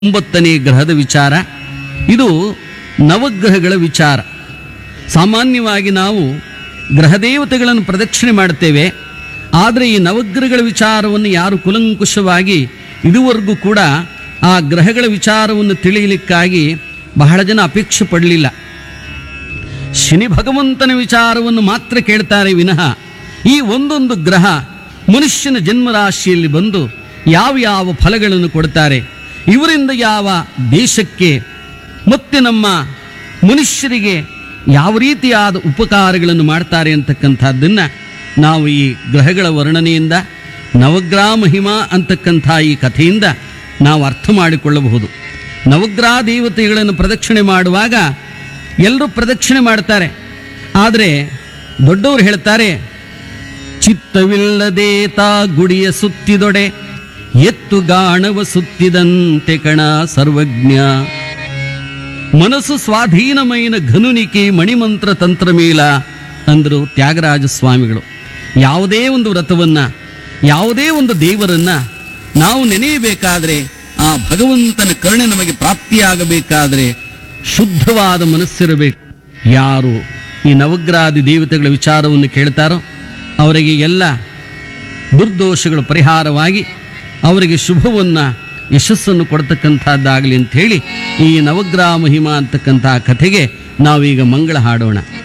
ಒಂಬತ್ತನೇ ಗ್ರಹದ ವಿಚಾರ ಇದು ನವಗ್ರಹಗಳ ವಿಚಾರ ಸಾಮಾನ್ಯವಾಗಿ ನಾವು ಗ್ರಹದೇವತೆಗಳನ್ನು ಪ್ರದಕ್ಷಿಣೆ ಮಾಡ್ತೇವೆ ಆದರೆ ಈ ನವಗ್ರಹಗಳ ವಿಚಾರವನ್ನು ಯಾರು ಕುಲಂಕುಷವಾಗಿ ಇದುವರೆಗೂ ಕೂಡ ಆ ಗ್ರಹಗಳ ವಿಚಾರವನ್ನು ತಿಳಿಯಲಿಕ್ಕಾಗಿ ಬಹಳ ಜನ ಅಪೇಕ್ಷೆ ಪಡಲಿಲ್ಲ ಶನಿ ಭಗವಂತನ ವಿಚಾರವನ್ನು ಮಾತ್ರ ಕೇಳ್ತಾರೆ ವಿನಃ ಈ ಒಂದೊಂದು ಗ್ರಹ ಮನುಷ್ಯನ ಜನ್ಮರಾಶಿಯಲ್ಲಿ ಬಂದು ಯಾವ ಯಾವ ಫಲಗಳನ್ನು ಕೊಡ್ತಾರೆ ಇವರಿಂದ ಯಾವ ದೇಶಕ್ಕೆ ಮತ್ತೆ ನಮ್ಮ ಮನುಷ್ಯರಿಗೆ ಯಾವ ರೀತಿಯಾದ ಉಪಕಾರಗಳನ್ನು ಮಾಡ್ತಾರೆ ಅಂತಕ್ಕಂಥದ್ದನ್ನು ನಾವು ಈ ಗ್ರಹಗಳ ವರ್ಣನೆಯಿಂದ ನವಗ್ರಹ ಮಹಿಮಾ ಅಂತಕ್ಕಂಥ ಈ ಕಥೆಯಿಂದ ನಾವು ಅರ್ಥ ಮಾಡಿಕೊಳ್ಳಬಹುದು ನವಗ್ರಹ ದೇವತೆಗಳನ್ನು ಪ್ರದಕ್ಷಿಣೆ ಮಾಡುವಾಗ ಎಲ್ಲರೂ ಪ್ರದಕ್ಷಿಣೆ ಮಾಡ್ತಾರೆ ಆದರೆ ದೊಡ್ಡವರು ಹೇಳ್ತಾರೆ ಚಿತ್ತವಿಲ್ಲದೆ ತಾ ಗುಡಿಯ ಸುತ್ತಿದೊಡೆ ಎತ್ತು ಗಾಣವ ಸುತ್ತಿದಂತೆ ಕಣ ಸರ್ವಜ್ಞ ಮನಸ್ಸು ಸ್ವಾಧೀನಮೈನ ಘನುನಿಕೆ ಮಣಿಮಂತ್ರ ತಂತ್ರಮೇಲ ಅಂದರು ತ್ಯಾಗರಾಜ ಸ್ವಾಮಿಗಳು ಯಾವುದೇ ಒಂದು ವ್ರತವನ್ನ ಯಾವುದೇ ಒಂದು ದೇವರನ್ನ ನಾವು ನೆನೆಯಬೇಕಾದ್ರೆ ಆ ಭಗವಂತನ ಕರುಣೆ ನಮಗೆ ಪ್ರಾಪ್ತಿಯಾಗಬೇಕಾದ್ರೆ ಶುದ್ಧವಾದ ಮನಸ್ಸಿರಬೇಕು ಯಾರು ಈ ನವಗ್ರಹಾದಿ ದೇವತೆಗಳ ವಿಚಾರವನ್ನು ಕೇಳ್ತಾರೋ ಅವರಿಗೆ ಎಲ್ಲ ದುರ್ದೋಷಗಳು ಪರಿಹಾರವಾಗಿ ಅವರಿಗೆ ಶುಭವನ್ನು ಯಶಸ್ಸನ್ನು ಕೊಡ್ತಕ್ಕಂಥದ್ದಾಗಲಿ ಅಂಥೇಳಿ ಈ ನವಗ್ರಹ ಮಹಿಮಾ ಅಂತಕ್ಕಂಥ ಕಥೆಗೆ ನಾವೀಗ ಮಂಗಳ ಹಾಡೋಣ